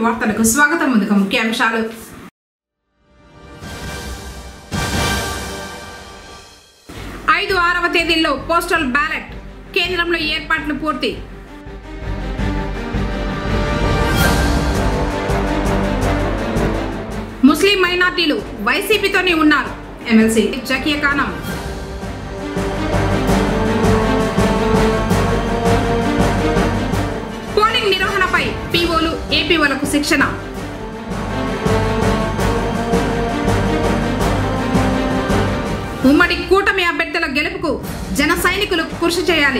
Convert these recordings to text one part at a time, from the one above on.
వార్తలకు స్వాగతం ముందుగా ముఖ్యాంశాలు ఐదు ఆరవ తేదీల్లో పోస్టల్ బ్యాలెట్ కేంద్రంలో ఏర్పాట్లు పూర్తి ముస్లిం మైనార్టీలు వైసీపీతోనే ఉన్నారు ఎమ్మెల్సీ జకియా ఖానం పోలింగ్ నిర్వహణపై పీఓలు ఏపీఓలకు శిక్షణ ఉమ్మడి కూటమి అభ్యర్థుల గెలుపుకు జన సైనికులు కృషి చేయాలి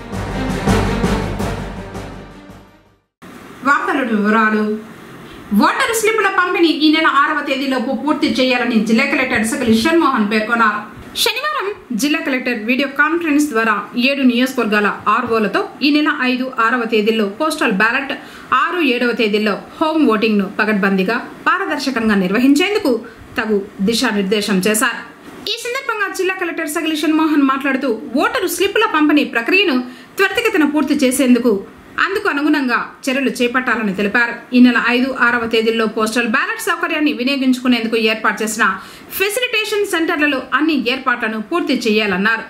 వార్తల వివరాలు ఓటరు స్లిప్పుల పంపిణీ ఈ నెల ఆరవ తేదీలోపు పూర్తి చేయాలని జిల్లా కలెక్టర్ సకలి షణ్మోహన్ పేర్కొన్నారు శనివారం జిల్లా కలెక్టర్ వీడియో కాన్ఫరెన్స్ ద్వారా ఏడు నియోజకవర్గాల ఆర్ఓలతో ఈ నెల ఐదు ఆరవ తేదీల్లో పోస్టల్ బ్యాలెట్ ఆరు ఏడవ తేదీల్లో హోమ్ ఓటింగ్ ను పగడ్బందీగా పారదర్శకంగా నిర్వహించేందుకు తగు దిశానిర్దేశం చేశారు ఈ సందర్భంగా జిల్లా కలెక్టర్ సగిలి షణ్మోహన్ మాట్లాడుతూ ఓటరు స్లిప్పుల పంపిణీ ప్రక్రియను త్వరితగతిన పూర్తి చేసేందుకు అందుకు అనుగుణంగా చర్యలు చేపట్టాలని తెలిపారు ఈ నెల ఐదు ఆరవ తేదీల్లో పోస్టల్ బ్యాలెట్ సౌకర్యాన్ని వినియోగించుకునేందుకు ఏర్పాటు చేసిన ఫెసిలిటేషన్ సెంటర్లలో అన్ని ఏర్పాట్లను పూర్తి చేయాలన్నారు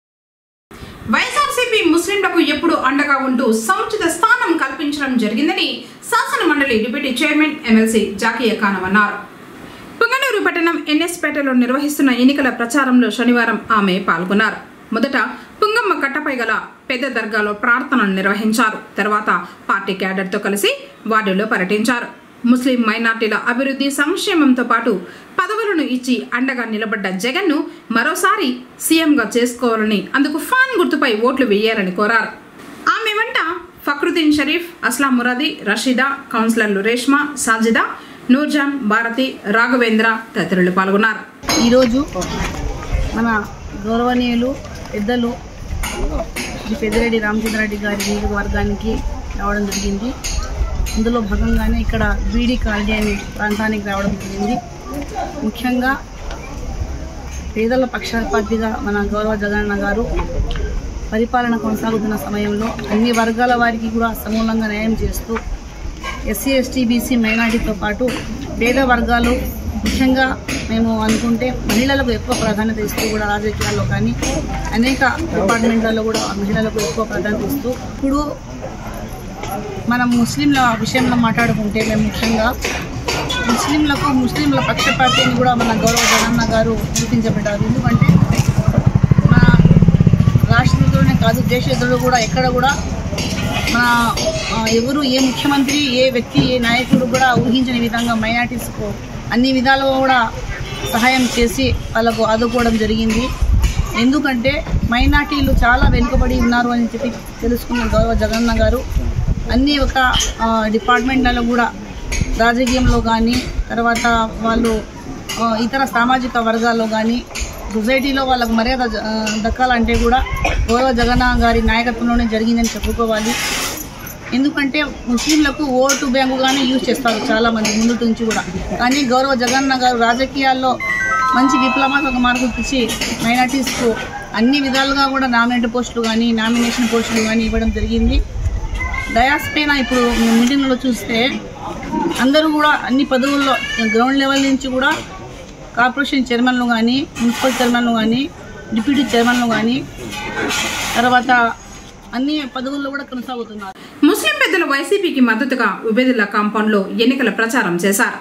వైఎస్ఆర్సీపీ ముస్లింలకు ఎప్పుడు అండగా ఉంటూ సముచిత స్థానం కల్పించడం జరిగిందని శాసన మండలి deputy chairman MLC Zakia Khanam అన్నారు పుంగనూరు పట్టణం ఎన్ఎస్పేటలో నిర్వహిస్తున్న ఎన్నికల ప్రచారంలో శనివారం ఆమె పాల్గొన్నారు మొదట పుంగమ్మ కట్టపై గల పెద్ద దర్గాలో ప్రార్థనలు నిర్వహించారు తర్వాత పార్టీ క్యాడర్తో కలిసి వార్డులో పర్యటించారు ముస్లిం మైనార్టీల అభివృద్ధి సంక్షేమంతో పాటు పదవులను ఇచ్చి అండగా నిలబడ్డ జగన్ను మరోసారి సీఎంగా చేసుకోవాలని అందుకు ఫాన్ గుర్తుపై ఓట్లు వేయాలని కోరారు ఆమె వెంట ఫక్రుద్దీన్ షరీఫ్ అస్లాం మురాది రషీదా కౌన్సిలర్లు రేష్మా సాజిదా నూర్జాన్ భారతి రాఘవేంద్ర తదితరులు పాల్గొన్నారు ఈరోజు మన గౌరవనీయులు పెద్దలు శ్రీ పెద్దిరెడ్డి రామచంద్రారెడ్డి గారి నియోజకవర్గానికి రావడం జరిగింది అందులో భాగంగానే ఇక్కడ బీడీ కాలనీ అనే ప్రాంతానికి రావడం జరిగింది ముఖ్యంగా పేదల పక్షపాతిగా మన గౌరవ జగనన్న గారు పరిపాలన కొనసాగుతున్న సమయంలో అన్ని వర్గాల వారికి కూడా సమూలంగా న్యాయం చేస్తూ ఎస్సీ ఎస్టీ బీసీ మైనార్టీతో పాటు పేద వర్గాలు ముఖ్యంగా మేము అనుకుంటే మహిళలకు ఎక్కువ ప్రాధాన్యత ఇస్తూ కూడా రాజకీయాల్లో కానీ అనేక డిపార్ట్మెంట్లలో కూడా మహిళలకు ఎక్కువ ప్రాధాన్యత ఇస్తూ ఇప్పుడు మనం ముస్లింల విషయంలో మాట్లాడుకుంటే మేము ముఖ్యంగా ముస్లింలకు ముస్లింల పక్షపాతిని కూడా మన గౌరవ జగన్న గారు చూపించబడ్డారు ఎందుకంటే మన రాష్ట్రంలోనే కాదు దేశంలో కూడా ఎక్కడ కూడా మన ఆ, ఎవరు ఏ ముఖ్యమంత్రి ఏ వ్యక్తి ఏ నాయకుడు కూడా ఊహించని విధంగా మైనార్టీస్కు అన్ని విధాలుగా కూడా సహాయం చేసి వాళ్ళకు ఆదుకోవడం జరిగింది ఎందుకంటే మైనార్టీలు చాలా వెనుకబడి ఉన్నారు అని చెప్పి తెలుసుకున్న గౌరవ జగన్న గారు అన్ని ఒక ఆ, డిపార్ట్మెంట్లలో కూడా రాజకీయంలో కానీ తర్వాత వాళ్ళు ఆ, ఇతర సామాజిక వర్గాల్లో కానీ సొసైటీలో వాళ్ళకు మర్యాద జ- ఆ, దక్కాలంటే కూడా గౌరవ జగన్న గారి నాయకత్వంలోనే జరిగిందని చెప్పుకోవాలి ఎందుకంటే ముస్లింలకు ఓటు బ్యాంకుగానే యూజ్ చేస్తారు చాలా మంది ముందు నుంచి కూడా కానీ గౌరవ జగన్న గారు రాజకీయాల్లో మంచి విప్లవాత్మక మార్పు ఇచ్చి మైనార్టీస్కు అన్ని విధాలుగా కూడా నామినేట్ పోస్టులు కానీ నామినేషన్ పోస్టులు కానీ ఇవ్వడం జరిగింది డయాస్ పైన ఇప్పుడు మీటింగ్లో చూస్తే అందరూ కూడా అన్ని పదవుల్లో గ్రౌండ్ లెవెల్ నుంచి కూడా కార్పొరేషన్ చైర్మన్లు కానీ మున్సిపల్ చైర్మన్లు కానీ డిప్యూటీ చైర్మన్లు కానీ తర్వాత అన్ని పదవుల్లో కూడా కొనసాగుతున్నారు ముస్లిం పెద్దలు వైసీపీకి మద్దతుగా ఉబేదుల్లా కాంపౌండ్ లో ఎన్నికల ప్రచారం చేశారు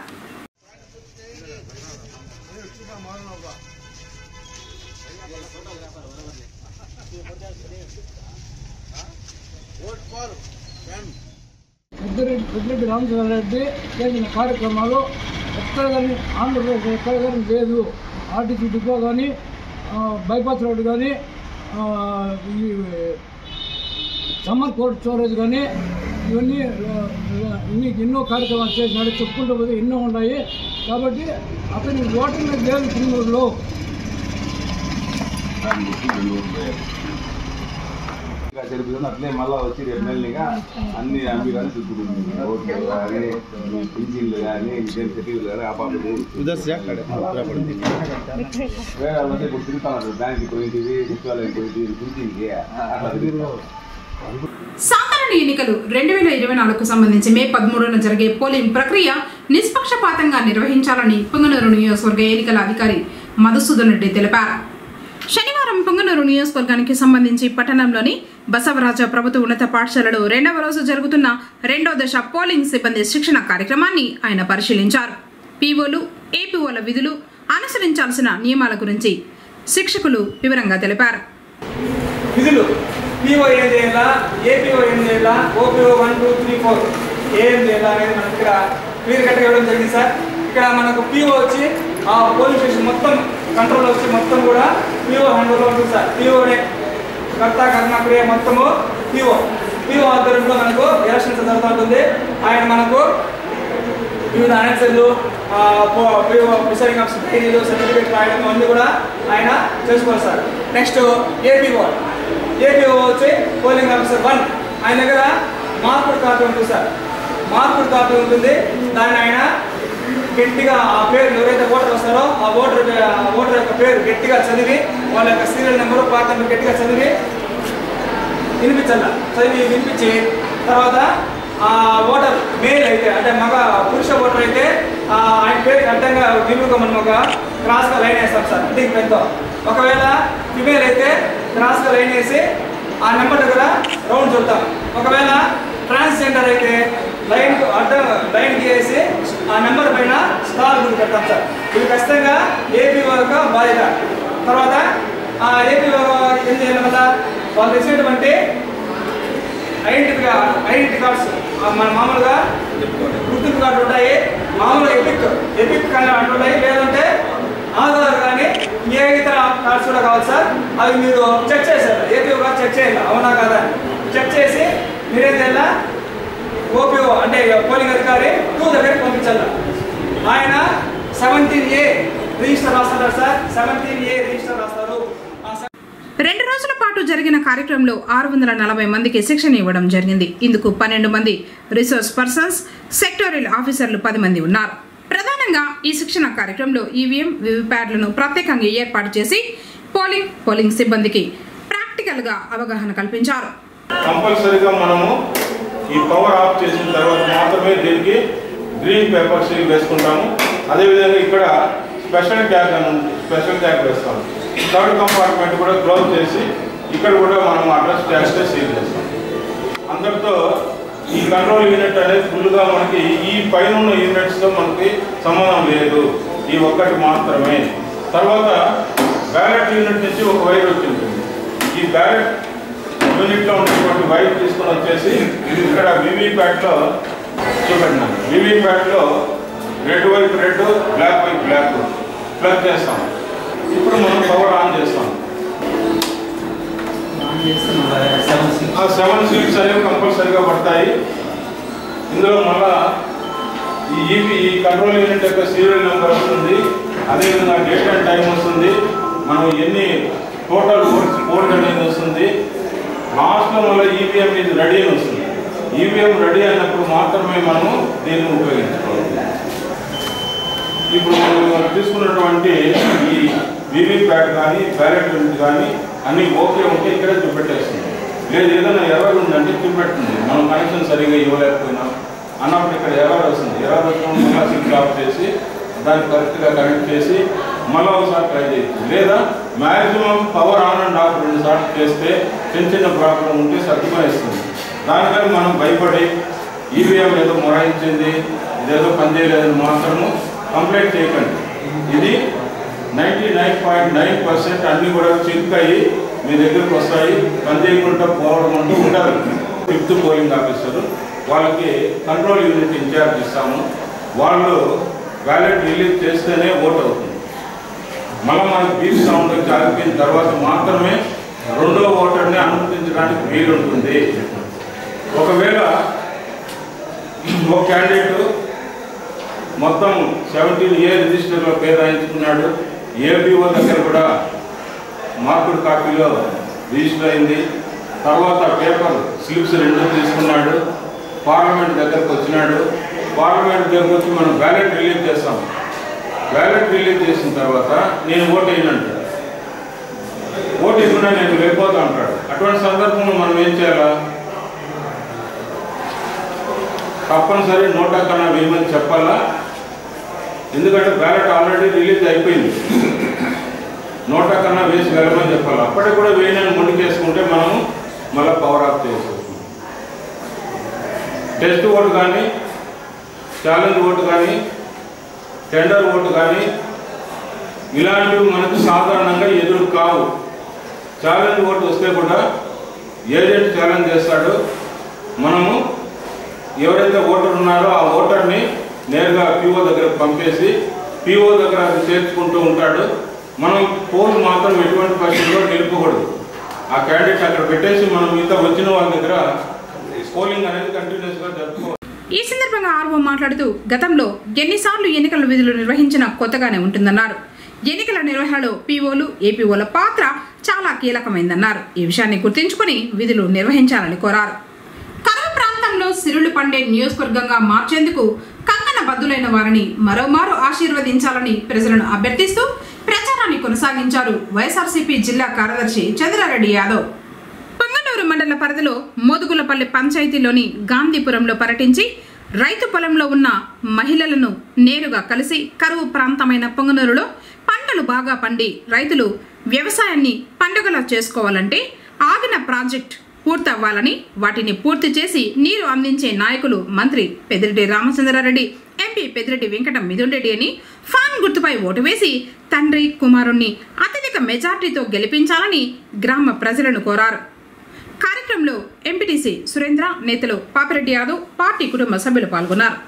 పెద్దిరెడ్డి పెద్దిరెడ్డి రామచంద్రారెడ్డి చేసిన కార్యక్రమాలు ఎక్కడ కానీ ఆంధ్రప్రదేశ్ ఎక్కడ కానీ లేదు ఆర్టీసీ డిపో కానీ బైపాస్ రోడ్డు కానీ ఈ సమ్మర్ కోల్డ్ స్టోరేజ్ కానీ ఇవన్నీ ఆ, ఇన్ని ఎన్నో కార్యక్రమాలు చేసినాడు చెప్పుకుంటూ పోతే ఎన్నో ఉన్నాయి కాబట్టి అతని ఓటర్ లేదు తిరుమలలో ఇంకా జరుగుతుంది అట్లే మళ్ళా వచ్చి రేపు నెలనిగా అన్ని అమ్మి కానీ చుట్టుకుంటుంది ఓట్లు కానీ పింఛన్లు కానీ విజయం సెటిల్ కానీ ఆ పాపది వేరే వాళ్ళంతా ఇప్పుడు తిరుగుతున్నారు బ్యాంక్కి పోయింది సచివాలయం పోయింది పింఛన్కి అట్లా తిరుగుతారు సాధారణ ఎన్నికలు రెండు వేల ఇరవై నాలుగుకు సంబంధించి మే పదమూడున జరిగే పోలింగ్ ప్రక్రియ నిష్పక్షపాతంగా నిర్వహించాలని పుంగనూరు నియోజకవర్గ ఎన్నికల అధికారి మధుసూదన్ రెడ్డి తెలిపారు శనివారం పుంగనూరు నియోజకవర్గానికి సంబంధించి పట్టణంలోని బసవరాజ ప్రభుత్వ ఉన్నత పాఠశాలలో రెండవ రోజు జరుగుతున్న రెండో దశ పోలింగ్ సిబ్బంది శిక్షణ కార్యక్రమాన్ని ఆయన పరిశీలించారు పీఓలు ఏపీఓల విధులు అనుసరించాల్సిన నియమాల గురించి శిక్షకులు వివరంగా తెలిపారు విధులు పీఓ ఏం చేయాలా ఏపీఓ ఏం చేయాలా OPO one two three four ఏం చేయాలా అనేది మనకి ఇక్కడ క్లియర్ కట్గా ఇవ్వడం జరిగింది సార్ ఇక్కడ మనకు పీఓ వచ్చి ఆ పోలీస్ స్టేషన్ మొత్తం కంట్రోల్ వచ్చి మొత్తం కూడా పీఓ హ్యాండ్లో ఉంటుంది సార్ పీఓనే కర్త కర్మ క్రియ మొత్తము పీఓ పీఓ ఆధ్వర్యంలో మనకు ఎలక్షన్స్ జరుగుతూ ఉంటుంది ఆయన మనకు వివిధ అనెక్సర్లు ప్రిసైడింగ్ ఆఫీసర్ డైరీలు సర్టిఫికేట్ రాయడం అన్నీ కూడా ఆయన చేసుకోవాలి సార్ నెక్స్ట్ ఏపీఓ ఏపీఓ వచ్చి పోలింగ్ ఆఫీసర్ వన్ ఆయన దగ్గర మార్కుడు కాపీ ఉంటుంది సార్ మార్కుడు కాపీ ఉంటుంది దాన్ని ఆయన గట్టిగా ఆ పేరు ఎవరైతే ఓటర్ వస్తారో ఆ ఓటర్ ఆ ఓటర్ యొక్క పేరు గట్టిగా చదివి వాళ్ళ యొక్క సీరియల్ నెంబరు పార్ట్ నెంబర్ గట్టిగా చదివి వినిపించాల చదివి వినిపించి తర్వాత ఆ ఓటర్ మేల్ అయితే అంటే మగ పురుష ఓటర్ అయితే ఆ ఆయన పేరుకి అడ్డంగా నిలువుగా మనం ఒక క్రాస్గా లైన్ వేస్తాం సార్ అంటే పెద్ద ఒకవేళ ఫిమేల్ అయితే క్రాస్గా లైన్ వేసి ఆ నెంబర్ దగ్గర రౌండ్ చుడతాం ఒకవేళ ట్రాన్స్జెండర్ అయితే లైన్ అడ్డం లైన్ గీసి ఆ నెంబర్ పైన స్టార్ గుర్తు పెడతాం సార్ ఇది ఖచ్చితంగా ఏపీ యొక్క బాధ్యత తర్వాత ఆ ఏపీ ఏం చేయాలి కదా వాళ్ళు తెచ్చినటువంటి ఐడెంటిటీ ఐడెంటిటీ కార్డ్స్ మన మామూలుగా గుర్తింపు కార్డు ఉంటాయి మామూలుగా ఎపిక్ ఎపిక్ కానీ అంటుంటాయి లేదంటే ఆధార్ కానీ ఏ ఇతర కార్డ్స్ కూడా కావాలి సార్ అవి మీరు చెక్ చేశారు ఏపీఓగా చెక్ చేయాలి అవునా కాదా చెక్ చేసి మీరేం చేయాలా ఓపీఓ అంటే పోలింగ్ అధికారి టూ దగ్గరికి పంపించాలి ఆయన సెవెంటీన్ ఏ రిజిస్టర్ రాస్తారు సార్ సెవెంటీన్ ఏ రిజిస్టర్ రాస్తారు ఆ సె- రెండు రోజుల పాటు జరిగిన కార్యక్రమంలో ఆరు వందల నలభై మందికి శిక్షణ ఇవ్వడం జరిగింది ఇందుకు పన్నెండు మంది రిసోర్స్ పర్సన్స్ సెక్టోరియల్ ఆఫీసర్లు పది మంది ఉన్నారు ప్రధానంగా ఈ శిక్షణ కార్యక్రమంలో ఈవీఎం వివిప్యాడ్లను ప్రత్యేకంగా ఏర్పాటు చేసి పోలింగ్ పోలింగ్ సిబ్బందికి ప్రాక్టికల్గా అవగాహన కల్పించారు కంపల్సరీగా మనము ఈ పవర్ ఆఫ్ చేసిన తర్వాత మాత్రమే దీనికి గ్రీన్ పేపర్ సీల్ వేసుకుంటాము అదేవిధంగా ఇక్కడ స్పెషల్ ట్యాగ్ అని ఉంది స్పెషల్ ట్యాగ్ వేస్తాము థర్డ్ కంపార్ట్మెంట్ కూడా క్లోజ్ చేసి ఇక్కడ కూడా మనం అడ్రస్ ట్యాగ్స్ సీల్ చేస్తాం అందరితో ఈ కంట్రోల్ యూనిట్ అనేది ఫుల్గా మనకి ఈ పైన ఉన్న యూనిట్స్తో మనకి సంబంధం లేదు ఈ ఒక్కటి మాత్రమే తర్వాత బ్యాలెట్ యూనిట్ నుంచి ఒక వైర్ వచ్చింది ఈ బ్యాలెట్ యూనిట్లో ఉన్నటువంటి వైర్ తీసుకొని వచ్చేసి ఇక్కడ వివిప్యాట్లో చూపెట్టినాం వివిప్యాట్లో రెడ్ వైపు రెడ్ బ్లాక్ వైపు బ్లాక్ ప్లగ్ చేస్తాం ఇప్పుడు మనం పవర్ ఆన్ చేస్తాం ఆ సెవెన్ సీట్స్ అనేవి కంపల్సరీగా పడతాయి ఇందులో మళ్ళా ఈ ఈపీ ఈ కంట్రోల్ యూనిట్ యొక్క సీరియల్ నెంబర్ వస్తుంది అదేవిధంగా డేట్ అండ్ టైం వస్తుంది మనం ఎన్ని టోటల్ ఓట్స్ ఓట్ అనేది వస్తుంది లాస్ట్లో మళ్ళీ ఈవీఎం ఇది రెడీ అని వస్తుంది ఈవీఎం రెడీ అయినప్పుడు మాత్రమే మనము దీన్ని ఉపయోగించుకోవాలి ఇప్పుడు మనం తీసుకున్నటువంటి ఈ వీవీప్యాట్ కానీ బ్యాలెట్ యూనిట్ కానీ అన్ని ఓకే ఉంటే ఇక్కడే చూపెట్టేస్తుంది లేదు ఏదైనా ఎర్రర్ ఉందంటే చూపెడుతుంది మనం కనెక్షన్ సరిగా ఇవ్వలేకపోయినాం అన్నప్పుడు ఇక్కడ ఎర్రర్ వస్తుంది ఎర్రర్ వచ్చినప్పుడు మళ్ళీ స్విచ్ ఆఫ్ చేసి దాన్ని కరెక్ట్గా కనెక్ట్ చేసి మళ్ళీ ఒకసారి ట్రై చేయొచ్చు లేదా maximum power on and off రెండు సార్లు చేస్తే చిన్న చిన్న ప్రాబ్లం ఉంటే సర్దుకొనేస్తుంది దానికని మనం భయపడి ఈవీఎం ఏదో మొరాయించింది ఇదేదో పనిచేయలేదని మాత్రము కంప్లైంట్ చేయకండి ఇది ninety nine point nine percent అన్నీ కూడా చెక్ అయ్యి మీ దగ్గరకు వస్తాయి పని చేయకుండా పోవడం అంటూ ఉండదు ఫిఫ్త్ పోలింగ్ ఆఫీసర్ వాళ్ళకి కంట్రోల్ యూనిట్ ఇన్ఛార్జ్ ఇస్తాము వాళ్ళు బ్యాలెట్ రిలీజ్ చేస్తేనే ఓట్ అవుతుంది మళ్ళీ మనకి బీప్ సౌండ్ వచ్చి ఆగిపోయిన తర్వాత మాత్రమే రెండో ఓటర్ని అనుమతించడానికి వీలుంటుంది ఒకవేళ ఒక క్యాండిడేట్ మొత్తం సెవెంటీన్ ఏ రిజిస్టర్లో పేరు రాయించుకున్నాడు ఏబిఓ దగ్గర కూడా మార్కుడ్ కాపీలో రిజిస్టర్ అయింది తర్వాత పేపర్ స్లిప్స్ రెండు తీసుకున్నాడు పార్లమెంట్ దగ్గరకు వచ్చినాడు పార్లమెంట్ దగ్గరకు వచ్చి మనం బ్యాలెట్ రిలీజ్ చేస్తాం బ్యాలెట్ రిలీజ్ చేసిన తర్వాత నేను ఓటు వేయనంటాడు ఓటు ఇవ్వకుండా నేను వెళ్ళిపోతా అంటాడు అటువంటి సందర్భంలో మనం ఏం చేయాలా తప్పనిసరి నోటా కన్నా వేయమని చెప్పాలా ఎందుకంటే బ్యాలెట్ ఆల్రెడీ రిలీజ్ అయిపోయింది నోటా కన్నా వేసి వెళ్ళమని చెప్పాలి అప్పటికి కూడా వేయనని ముందుకేసుకుంటే మనం మళ్ళీ పవర్ ఆఫ్ చేసేస్తాం టెస్ట్ ఓటు కానీ ఛాలెంజ్ ఓటు కానీ టెండర్ ఓటు కానీ ఇలాంటివి మనకు సాధారణంగా ఎదురు కావు ఛాలెంజ్ ఓటు వస్తే కూడా ఏజెంట్ ఛాలెంజ్ చేస్తాడు మనము ఎవరైతే ఓటర్ ఉన్నారో ఆ ఓటర్ని నేరుగా పిఓ దగ్గరకు పంపేసి పిఓ దగ్గర అది చేర్చుకుంటూ ఉంటాడు మనం పోల్ మాత్రం ఎటువంటి పరిస్థితుల్లో నిలుపకూడదు ఆ క్యాండిడేట్ అక్కడ పెట్టేసి మనం మిగతా వచ్చిన వాళ్ళ దగ్గర పోలింగ్ అనేది కంటిన్యూస్గా జరుపుకోవాలి ఈ సందర్భంగా ఆర్వో మాట్లాడుతూ గతంలో ఎన్నిసార్లు ఎన్నికల విధులు నిర్వహించినా కొత్తగానే ఉంటుందన్నారు ఎన్నికల నిర్వహణలో పీఓలు ఏపీఓల పాత్ర చాలా కీలకమైందన్నారు ఈ విషయాన్ని గుర్తుంచుకుని విధులు నిర్వహించాలని కోరారు కరువు ప్రాంతంలో సిరులు పండే నియోజకవర్గంగా మార్చేందుకు కంకణ బద్దులైన వారిని మరోమారు ఆశీర్వదించాలని ప్రజలను అభ్యర్థిస్తూ ప్రచారాన్ని కొనసాగించారు వైఎస్ఆర్సీపీ జిల్లా కార్యదర్శి చంద్రారెడ్డి యాదవ్ పొంగనూరు మండల పరిధిలో మోదుగులపల్లి పంచాయతీలోని గాంధీపురంలో పర్యటించి రైతు పొలంలో ఉన్న మహిళలను నేరుగా కలిసి కరువు ప్రాంతమైన పొంగనూరులో పంటలు బాగా పండి రైతులు వ్యవసాయాన్ని పండుగలా చేసుకోవాలంటే ఆగిన ప్రాజెక్ట్ పూర్తవ్వాలని వాటిని పూర్తి చేసి నీరు అందించే నాయకులు మంత్రి పెద్దిరెడ్డి రామచంద్రారెడ్డి ఎంపీ పెద్దిరెడ్డి వెంకట మిథున్ రెడ్డి అని ఫాన్ గుర్తుపై ఓటు వేసి తండ్రి కుమారుణ్ణి అత్యధిక మెజార్టీతో గెలిపించాలని గ్రామ ప్రజలను కోరారు కార్యక్రమంలో ఎంపీటీసీ సురేంద్ర నేతలు పాపిరెడ్డి యాదవ్ పార్టీ కుటుంబ సభ్యులు పాల్గొన్నారు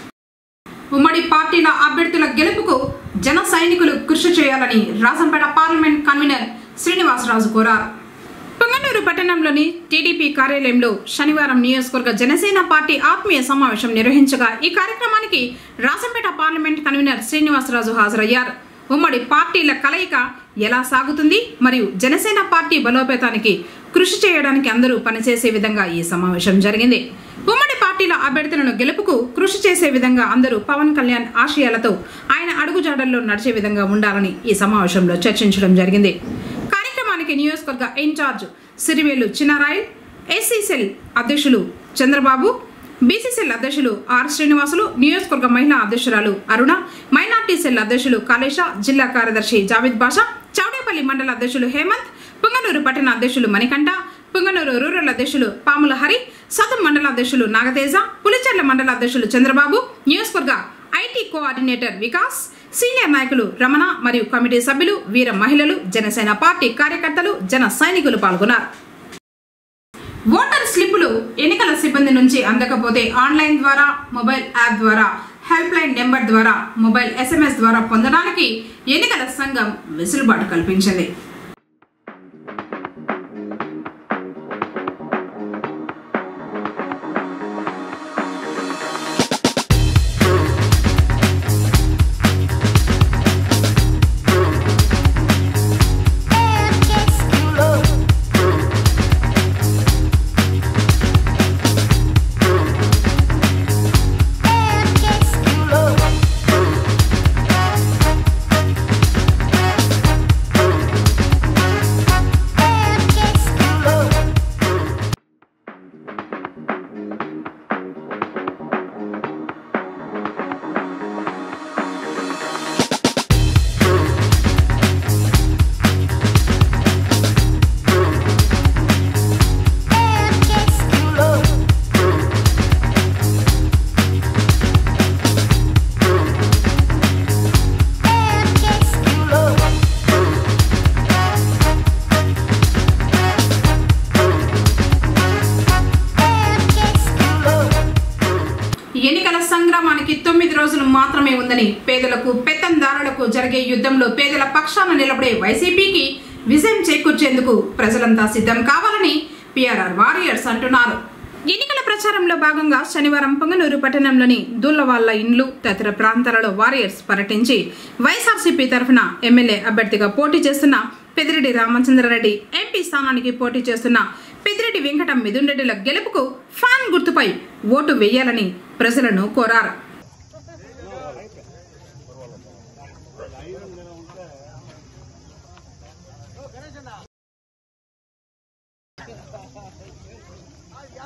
ఉమ్మడి పార్టీల అభ్యర్థుల గెలుపుకు జన సైనికులు కృషి చేయాలని రాజంపేట పార్లమెంట్ కన్వీనర్ శ్రీనివాసరాజు కోరారు పొంగనూరు పట్టణంలోని టీడీపీ కార్యాలయంలో శనివారం నియోజకవర్గ జనసేన పార్టీ ఆత్మీయ సమావేశం నిర్వహించగా ఈ కార్యక్రమానికి రాజంపేట పార్లమెంట్ కన్వీనర్ శ్రీనివాసరాజు హాజరయ్యారు ఉమ్మడి పార్టీల కలయిక ఎలా సాగుతుంది మరియు జనసేన పార్టీ బలోపేతానికి కృషి చేయడానికి అందరూ పనిచేసే విధంగా ఈ సమావేశం జరిగింది ఉమ్మడి పార్టీల అభ్యర్థులను గెలుపుకు కృషి చేసే విధంగా అందరూ పవన్ కళ్యాణ్ ఆశయాలతో ఆయన అడుగుజాడల్లో నడిచే విధంగా ఉండాలని ఈ సమావేశంలో చర్చించడం జరిగింది కార్యక్రమానికి నియోజకవర్గ ఇన్ఛార్జ్ సిరివేలు చిన్నారాయల్ ఎస్సీసెల్ అధ్యక్షులు చంద్రబాబు బీసీసెల్ అధ్యక్షులు ఆర్ శ్రీనివాసులు నియోజకవర్గ మహిళా అధ్యక్షురాలు అరుణ మైనార్టీ సెల్ అధ్యక్షులు కాళేశ జిల్లా కార్యదర్శి జావేద్ బాషా చౌడేపల్లి మండల అధ్యక్షులు హేమంత్ పుంగనూరు పట్టణ అధ్యక్షులు మణికంఠ పుంగనూరు రూరల్ అధ్యక్షులు పాముల హరి సతం మండల అధ్యక్షులు నాగతేజ పులిచెర్ల మండల అధ్యక్షులు చంద్రబాబు నియోజకవర్గ ఐటీ కోఆర్డినేటర్ వికాస్ సీనియర్ నాయకులు రమణ మరియు కమిటీ సభ్యులు వీర మహిళలు జనసేన పార్టీ కార్యకర్తలు జన సైనికులు పాల్గొన్నారు ఓటర్ స్లిప్పులు ఎన్నికల సిబ్బంది నుంచి అందకపోతే ఆన్లైన్ ద్వారా మొబైల్ యాప్ ద్వారా హెల్ప్ లైన్ నెంబర్ ద్వారా మొబైల్ ఎస్ఎంఎస్ ద్వారా పొందడానికి ఎన్నికల సంఘం వెసులుబాటు కల్పించింది ఎన్నికల సంగ్రామానికి తొమ్మిది రోజులు మాత్రమే ఉందని పేదలకు పెత్తందారులకు జరిగే యుద్ధంలో పేదల పక్షాన నిలబడే వైసీపీకి విజయం చేకూర్చేందుకు ప్రజలంతా సిద్ధం కావాలని పిఆర్ఆర్ వారియర్స్ అంటున్నారు ఎన్నికల ప్రచారంలో భాగంగా శనివారం పొంగనూరు పట్టణంలోని దూళ్లవాళ్ల ఇండ్లు తదితర ప్రాంతాలలో వారియర్స్ పర్యటించి వైఎస్ఆర్సీపీ తరఫున ఎమ్మెల్యే అభ్యర్థిగా పోటీ చేస్తున్న పెదిరెడ్డి రామచంద్రారెడ్డి ఎంపీ స్థానానికి పోటీ చేస్తున్న పెదిరెడ్డి వెంకట మిథున్ రెడ్డిల గెలుపుకు ఫ్యాన్ గుర్తుపై ఓటు వేయాలని ప్రజలను కోరారు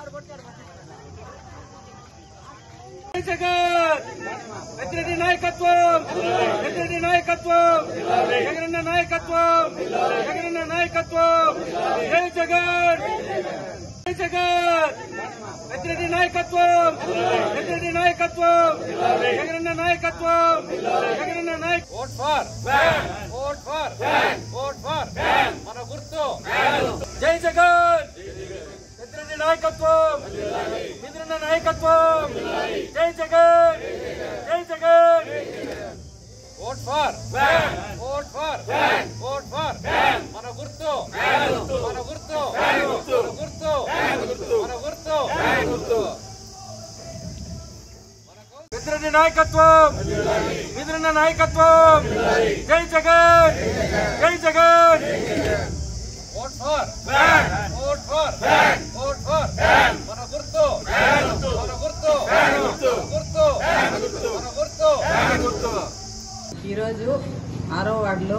జగన్ పెద్దిరెడ్డి నాయకత్వం పెద్దిరెడ్డి నాయకత్వం జగనన్న నాయకత్వం జగనన్న నాయకత్వం జై జగన్ జై జగన్ పెద్దిరెడ్డి నాయకత్వం పెద్దిరెడ్డి నాయకత్వం జగనన్న నాయకత్వం జగనన్న నాయక vote for vote for vote for మన గుర్తు జై జగన్ పెద్దిరెడ్డి నాయకత్వం మిత్రున్న నాయకత్వం జై జగన్ జై Jagan vote for vote for vote for మన గుర్తు మన గుర్తు మన గుర్తు మన గుర్తు మిత్రుని నాయకత్వం మిత్రున్న నాయకత్వం జై జగన్ జై Jagan vote for vote for vote for మన గుర్తు మన గుర్తు గుర్తు మన గుర్తు ఈరోజు ఆరో వార్డులో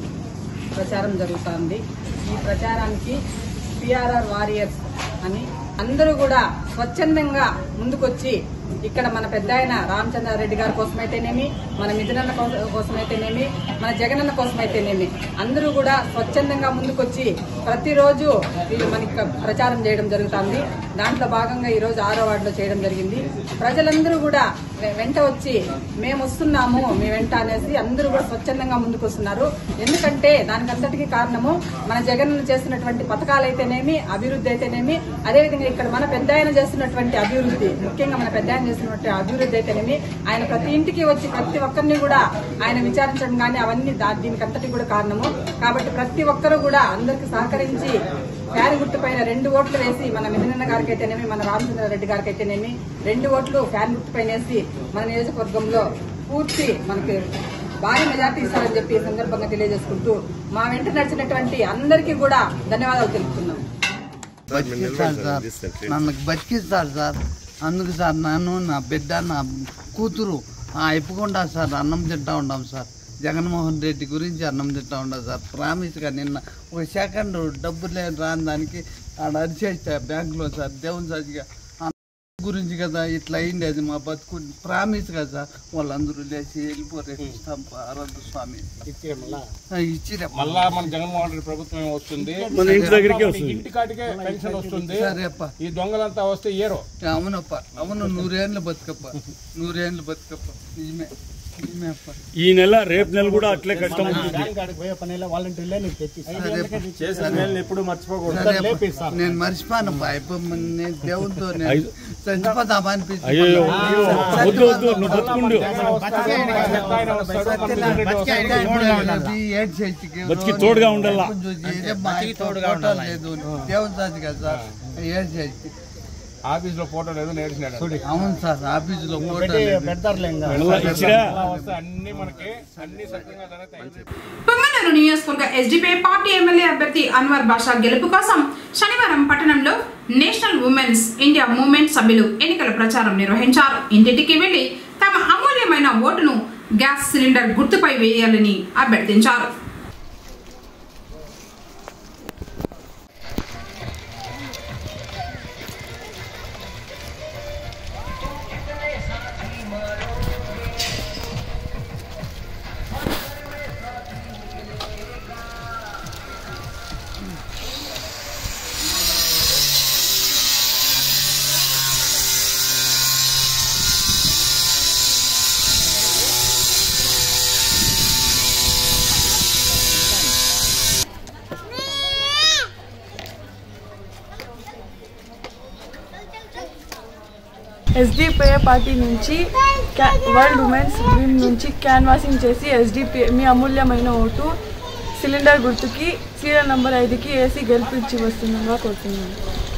ప్రచారం జరుగుతోంది ఈ ప్రచారానికి పిఆర్ఆర్ వారియర్స్ అని అందరూ కూడా స్వచ్ఛందంగా ముందుకొచ్చి ఇక్కడ మన పెద్ద ఆయన రామచంద్రారెడ్డి గారి కోసమైతేనేమి మన మిథునన్న కో- కోసమైతేనేమి మన జగనన్న కోసమైతేనేమి అందరూ కూడా స్వచ్ఛందంగా ముందుకొచ్చి ప్రతిరోజు వీళ్ళు మనకి ప్రచారం చేయడం జరుగుతుంది దాంట్లో భాగంగా ఈ రోజు ఆరో వార్డులో చేయడం జరిగింది ప్రజలందరూ కూడా వె- వెంట వచ్చి మేము వస్తున్నాము మీ వెంట అనేసి అందరూ కూడా స్వచ్ఛందంగా ముందుకు వస్తున్నారు ఎందుకంటే దానికంతటికి కారణము మన జగన్ చేస్తున్నటువంటి పథకాలు అయితేనేమి అభివృద్ధి అయితేనేమి అదేవిధంగా ఇక్కడ మన పెద్ద ఆయన చేస్తున్నటువంటి అభివృద్ధి ముఖ్యంగా మన పెద్ద ఆయన చేస్తున్నటువంటి అభివృద్ధి అయితేనేమి ఆయన ప్రతి ఇంటికి వచ్చి ప్రతి ఒక్కరిని కూడా ఆయన విచారించడం కానీ అవన్నీ దా- దీనికంతటి కూడా కారణము కాబట్టి ప్రతి ఒక్కరూ కూడా అందరికి సహకరించి ఫ్యాన్ గుర్తు పైన రెండు ఓట్లు వేసి మన మిథునన్న గారికి అయితేనేమి మన రామచంద్రారెడ్డి గారికి అయితేనేమి రెండు ఓట్లు ఫ్యాన్ గుర్తు పైన వేసి మన నియోజకవర్గంలో పూర్తి మనకి భారీ మెజార్టీ ఇస్తారని చెప్పి ఈ సందర్భంగా తెలియజేసుకుంటూ మా వెంట నడిచినటువంటి అందరికీ కూడా ధన్యవాదాలు తెలుపుతున్నాం బతికిస్తారు సార్ నన్ను బతికిస్తారు సార్ అందుకు సార్ నేను నా బిడ్డ నా కూతురు ఆ ఇప్పకుండా సార్ అన్నం తింటా ఉన్నాం సార్ జగన్మోహన్ రెడ్డి గురించి అన్నం తింటా ఉన్నాం సార్ ప్రామిస్గా నిన్న ఒక సెకండ్ డబ్బు లేని రాని దానికి ఆడ అరిచేస్తా బ్యాంకులో సార్ దేవుని సాక్షిగా అన్నం గురించి కదా ఇట్లా అయింది అది మా బతుకు ప్రామిస్ కదా సార్ వాళ్ళందరూ లేచి వెళ్ళిపోతే ఇస్తాం ఆరోగ్య స్వామి ఆ, ఇచ్చిరే మళ్ళా మన జగన్మోహన్ రెడ్డి ప్రభుత్వం వస్తుంది మన ఇంటి దగ్గరికే వస్తుంది ఇంటికాటికే పెన్షన్ వస్తుంది సరేప్ప ఈ దొంగలంతా వస్తే ఏరో అవునప్ప అవును నూరేళ్ళు బతుకప్ప నూరేళ్ళు బతుకప్ప నిజమే నిజమే అప్ప ఈ నెల రేపు నెల కూడా అట్లే కష్టం ఉంటుంది సరే అప్ప. నేను మర్చిపోనప్ప అయిపో నేను దేవునితో నేను చచ్చిపోతామా అనిపించింది అయ్యో వద్దు వద్దు నువ్వు బతుకుండు బతికి తోడుగా ఉండాలా. లేదు దేవుని సాచి కదా సార్ ఏడ్ చేసి ఆఫీస్ లో ఫోటో లేదు నేర్చినాడు అవును సార్ ఆఫీసులో ఫోటో లేదు. మళ్ళా ఇచ్చిరా వస్తే అన్ని మనకి అన్ని సక్రంగా జరుగుతాయి పొంగనూరు నియోజకవర్గ ఎస్డిపి పార్టీ ఎమ్మెల్యే అభ్యర్థి అన్వర్ బాషా గెలుపు కోసం శనివారం పట్టణంలో నేషనల్ ఉమెన్స్ ఇండియా మూవ్మెంట్ సభ్యులు ఎన్నికల ప్రచారం నిర్వహించారు ఇంటింటికి వెళ్లి తమ అమూల్యమైన ఓటును గ్యాస్ సిలిండర్ గుర్తుపై వేయాలని అభ్యర్థించారు ఎస్డిపిఐ పార్టీ నుంచి క్యా- వరల్డ్ ఉమెన్స్ డ్రీమ్ నుంచి క్యాన్వాసింగ్ చేసి ఎస్డిపిఐ మీ అమూల్యమైన ఓటు సిలిండర్ గుర్తుకి సీరియల్ నంబర్ ఐదుకి వేసి గెలిపించి వస్తుండగా కోరుతున్నాను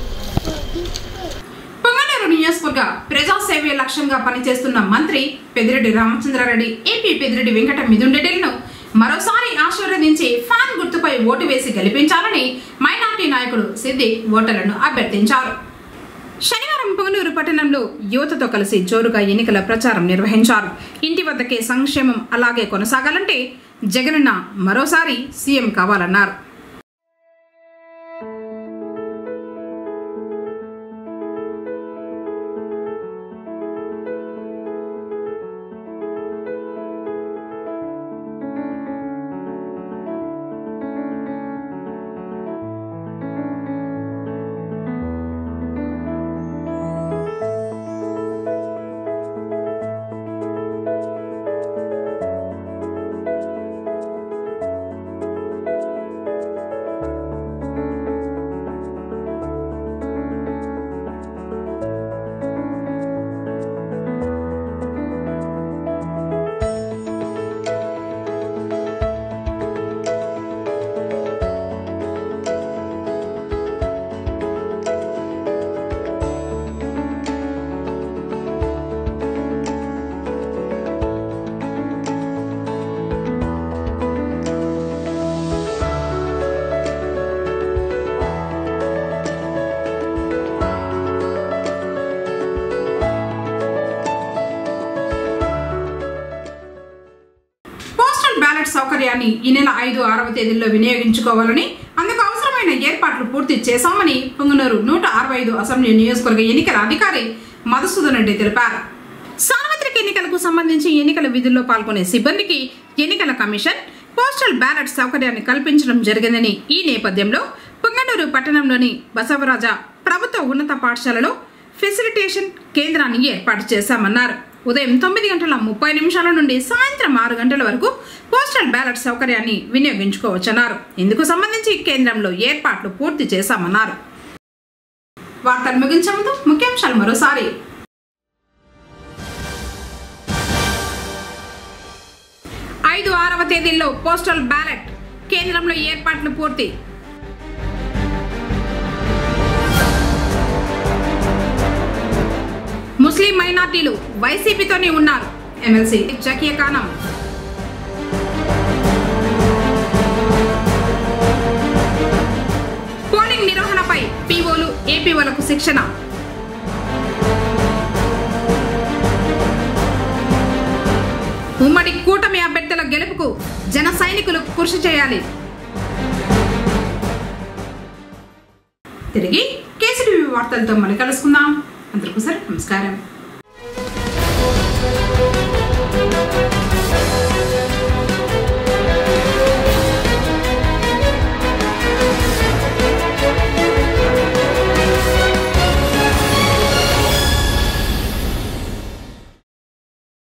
పొంగనూరు నియోజకవర్గ ప్రజాసేవే లక్ష్యంగా పనిచేస్తున్న మంత్రి పెదిరెడ్డి రామచంద్రారెడ్డి ఎంపీ పెదిరెడ్డి వెంకట మిథున్ మరోసారి ఆశీర్వదించి ఫ్యాన్ గుర్తుపై ఓటు వేసి గెలిపించాలని మైనార్టీ నాయకుడు సిద్దిక్ ఓటర్లను అభ్యర్థించారు శనివారం పొంగనూరు పట్టణంలో యువతతో కలిసి జోరుగా ఎన్నికల ప్రచారం నిర్వహించారు ఇంటి వద్దకే సంక్షేమం అలాగే కొనసాగాలంటే జగనన్న మరోసారి సీఎం కావాలన్నారు సౌకర్యాన్ని ఈ నెల ఐదు ఆరవ తేదీల్లో వినియోగించుకోవాలని అందుకు అవసరమైన ఏర్పాట్లు పూర్తి చేశామని పొంగనూరు నూట అరవై ఐదు అసెంబ్లీ నియోజకవర్గ ఎన్నికల అధికారి మధుసూదన్ రెడ్డి తెలిపారు సార్వత్రిక ఎన్నికలకు సంబంధించి ఎన్నికల విధుల్లో పాల్గొనే సిబ్బందికి ఎన్నికల కమిషన్ పోస్టల్ బ్యాలెట్ సౌకర్యాన్ని కల్పించడం జరిగిందని ఈ నేపథ్యంలో పొంగనూరు పట్టణంలోని బసవరాజ ప్రభుత్వ ఉన్నత పాఠశాలలో ఫెసిలిటేషన్ కేంద్రాన్ని ఏర్పాటు చేశామన్నారు ఉదయం తొమ్మిది గంటల ముప్పై నిమిషాల నుండి సాయంత్రం ఆరు గంటల వరకు పోస్టల్ బ్యాలెట్ సౌకర్యాన్ని వినియోగించుకోవచ్చన్నారు ఇందుకు సంబంధించి కేంద్రంలో ఏర్పాట్లు పూర్తి చేశామన్నారు వార్తలు ముగించే ముందు ముఖ్యాంశాలు మరోసారి ఐదు ఆరవ తేదీల్లో పోస్టల్ బ్యాలెట్ కేంద్రంలో ఏర్పాట్లు పూర్తి ముస్లిం మైనార్టీలు వైసీపీతోనే ఉన్నారు ఎమ్మెల్సీ జకీయ కానం పోలింగ్ నిర్వహణపై పీఓలు ఏపీఓలకు శిక్షణ ఉమ్మడి కూటమి అభ్యర్థుల గెలుపుకు జన సైనికులు కృషి చేయాలి తిరిగి కేసీటీవీ వార్తలతో మళ్ళీ కలుసుకుందాం అందరికీ సరే నమస్కారం